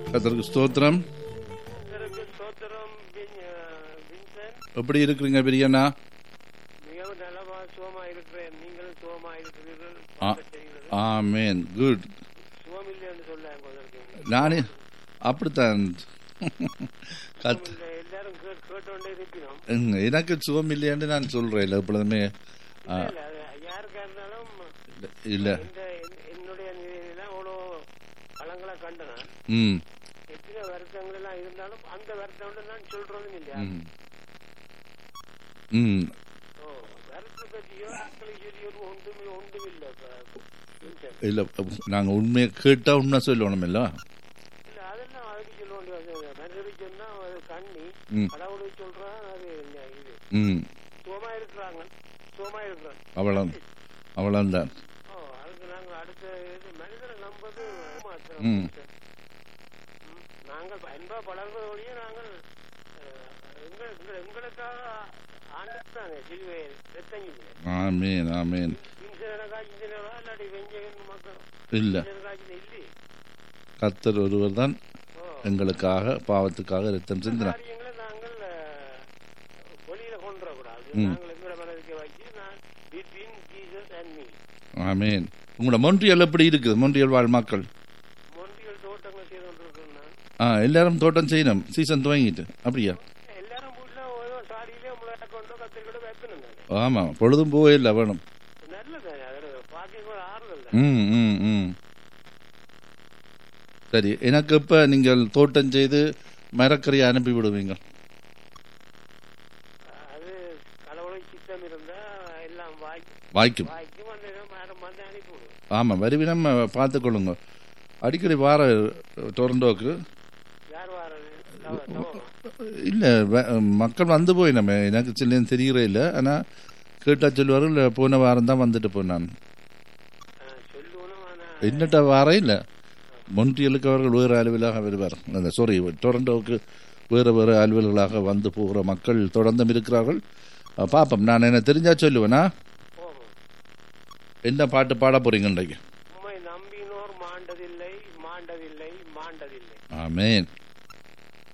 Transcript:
கத்தருக்கு ஸ்தோத்திரம் கர்த்தருக்கு ஸ்தோத்திரம் வின்- அஹ், வின்சென்ட் எப்படி இருக்கிறீங்க பிரியண்ணா மிகவும் நலமா சுகமா இருக்கிறேன் நீங்களும் சுகமா இருக்கிறீர்கள் ஆ. செய்கிறது. ஆமேன் குட் சுகம் இல்லைன்னு சொல்ல கொண்டிருக்கீங்க நானே அப்படித்தான் கத் இல்ல, எல்லாரும் கேட்- கேட்டோண்டே இருக்கிறோம் ம், எனக்கு சுகம் இல்லையான்னு நான் சொல்றேன் இல்லை எப்பொழுதுமே ஆ, இல்ல, அது யாருக்கா இருந்தாலும் இல்லை இந்த என்- என்னுடைய நிலையில அவ்வளோ பழங்களை கண்டன ம் எத்தனை வருத்தங்கள் எல்லாம் இருந்தாலும் அந்த வருத்தம் நான் சொல்றதும் இல்லையா ம் ம் ஓ வருத்தத்தை பற்றியோ மக்களுக்கு சொல்லியோ ஒன்றுமே ஒன்றும் இல்லை இப்ப, வின்சென்ட். இல்லை நாங்கள் உண்மையை கேட்டால் உண்மை சொல்லணும் இல்லை இல்ல அதெல்லாம் அதுக்கு சொல்ல வேண்டிய மனிதருக்கு சொன்னா அது கண்ணி ம் கடவுளுக்கு சொல்றான் அது என்ன இது ம் சுகமா இருக்கிறாங்க சுகமா இருக்கிறாங்க அவ்வளோ அவ்வளோதான் ஓ அதுக்கு நாங்கள் அடுத்த இது மனிதரை நம்பது மாத்திரம் ம். ம். நாங்கள் அன்பா பழகுவதோடய நாங்கள் அஹ், எங்க- எங்க- எங்களுக்காக ஆண்டுத்தாங்க சிலுவை ரத்தங்கிங்க ஆமேன் ஆமேன் இன்சன காய்ச்சினவா இல்லாட்டி வெஞ்சகன் மக்கள் இல்லை இன்சன காய்ச்சின இல்லை கத்தர் ஒருவர் தான் ஓ எங்களுக்காக பாவத்துக்காக ரத்தம் சிந்தினார் காரியங்களை நாங்கள் அஹ், வெளியில கொண்டு வரக்கூடாது ம். நாங்கள் எங்களை மனதுக்கு வச்சு நான் between Jesus and me amen உங்களோட மொன்றியல் எப்படி இருக்குது மொன்றியல் வாழ் மக்கள் மொண்டிகள் தோட்டங்கள் செய்து கொண்டிருக்கேன் நான் ஆ எல்லாரும் தோட்டம் செய்யணும் சீசன் துவங்கிட்டு அப்படியா எல்லாரும் வீட்டுல ஏதோ சாடியிலே முளை கொண்டோ கத்திரிக்கொண்டோ வைக்கணும் தானே ஆமாம் பொழுதும் போவே இல்லை வேணும் நல்லது அதில் பார்க்க கூட ஆறுதல் தான் ம் ம் ம் சரி எனக்கு இப்போ நீங்கள் தோட்டம் செய்து மரக்கறியை அனுப்பி விடுவீங்க அது கடவுளை சித்தம் இருந்தா எல்லாம் வாய்க்கு வாய்க்கும் வாய்க்கு வந்து மேடம் வந்து அனுப்பி விடுவோம் ஆமாம் வருவினம் பார்த்துக்கொள்ளுங்க அடிக்கடி வார டொரண்டோக்கு யார் வாரது தவ- தவமா? இல்லை மக்கள் வந்து போய் நம்ம எனக்கு சில்லேன்னு தெரியறே இல்லை ஆனால் கேட்டால் சொல்லுவார்கள் போன வாரம் தான் வந்துட்டு போனான் ஆ, சொல்லணும் ஆனா என்னட்ட வாரம் இல்லை மொன்றியலுக்கு அவர்கள் வேறு அலுவலாக வருவார் அந்த சாரி டொரண்டோவுக்கு வேறு வேறு அலுவல்களாக வந்து போகிற மக்கள் தொடர்ந்தும் இருக்கிறார்கள் அஹ் பார்ப்போம் நான் என்ன தெரிஞ்சா சொல்லுவேனா போகும் என்ன பாட்டு பாட போறீங்க இன்றைக்கு உம்மை நம்பினோர் மாண்டதில்லை மாண்டதில்லை மாண்டதில்லை ஆமேன்